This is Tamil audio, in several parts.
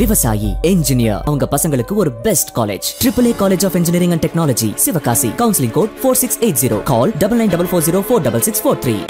விவசாயி என்ஜினியர் அவங்க பசங்களுக்கு ஒரு best college triple A college of engineering and technology Sivakasi counselling code four six eight zero call double nine double four zero four double six four three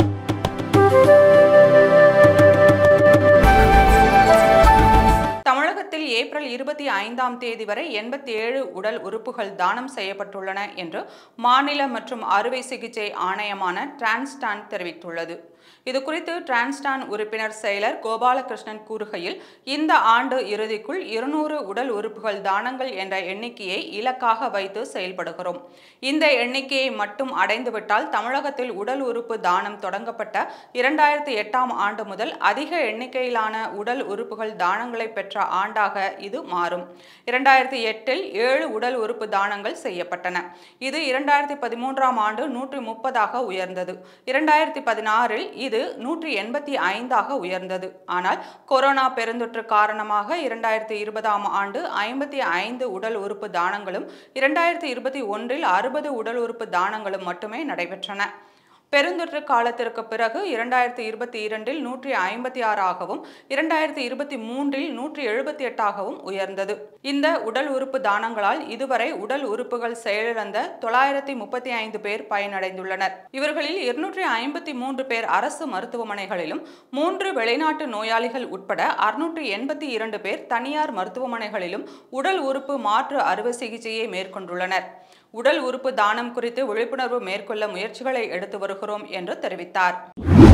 தமிழகத்தில் ஏப்ரல் இருபத்தி ஐந்தாம் தேதி வரை எண்பத்தி ஏழு உடல் உறுப்புகள் தானம் செய்யப்பட்டுள்ளன என்று மாநில மற்றும் அறுவை சிகிச்சை ஆணையமான டிரான்ஸ்டான் தெரிவித்துள்ளது இது குறித்து டிரான்ஸ்டான் உறுப்பினர் செயலர் கோபாலகிருஷ்ணன் கூறுகையில் இந்த ஆண்டு இறுதிக்குள் இருநூறு உடல் உறுப்புகள் தானங்கள் என்ற எண்ணிக்கையை இலக்காக வைத்து செயல்படுகிறோம் இந்த எண்ணிக்கையை மட்டும் அடைந்துவிட்டால் தமிழகத்தில் உடல் உறுப்பு தானம் தொடங்கப்பட்ட இரண்டாயிரத்தி எட்டாம் ஆண்டு முதல் அதிக எண்ணிக்கையிலான உடல் உறுப்புகள் தானங்களை பெற்ற ஆண்டாக இது மாறும் இரண்டாயிரத்தி எட்டில் ஏழு உடல் உறுப்பு தானங்கள் செய்யப்பட்டன இது இரண்டாயிரத்தி பதிமூன்றாம் ஆண்டு நூற்றி முப்பதாக உயர்ந்தது இரண்டாயிரத்தி பதினாறில் இது நூற்றி எண்பத்தி ஐந்தாக உயர்ந்தது ஆனால் கொரோனா பெருந்தொற்று காரணமாக இரண்டாயிரத்தி இருபதாம் ஆண்டு ஐம்பத்தி ஐந்து உடல் உறுப்பு தானங்களும் இரண்டாயிரத்தி இருபத்தி ஒன்றில் அறுபது உடல் உறுப்பு தானங்களும் மட்டுமே நடைபெற்றன பெருந்தொற்று காலத்திற்கு பிறகு இரண்டாயிரத்தி இருபத்தி இரண்டில் நூற்றி ஐம்பத்தி ஆறாகவும் இரண்டாயிரத்தி இருபத்தி மூன்றில் நூற்றி எழுபத்தி எட்டாகவும் உயர்ந்தது இந்த உடல் உறுப்பு தானங்களால் இதுவரை உடல் உறுப்புகள் செயலிழந்த தொள்ளாயிரத்தி முப்பத்தி ஐந்து பேர் பயனடைந்துள்ளனர் இவர்களில் இருநூற்றி ஐம்பத்தி மூன்று பேர் அரசு மருத்துவமனைகளிலும் மூன்று வெளிநாட்டு நோயாளிகள் உட்பட அறுநூற்றி எண்பத்தி இரண்டு பேர் தனியார் மருத்துவமனைகளிலும் உடல் உறுப்பு மாற்று அறுவை சிகிச்சையை மேற்கொண்டுள்ளனர் உடல் உறுப்பு தானம் குறித்து விழிப்புணர்வு மேற்கொள்ள முயற்சிகளை எடுத்து வருகிறோம் என்று தெரிவித்தார்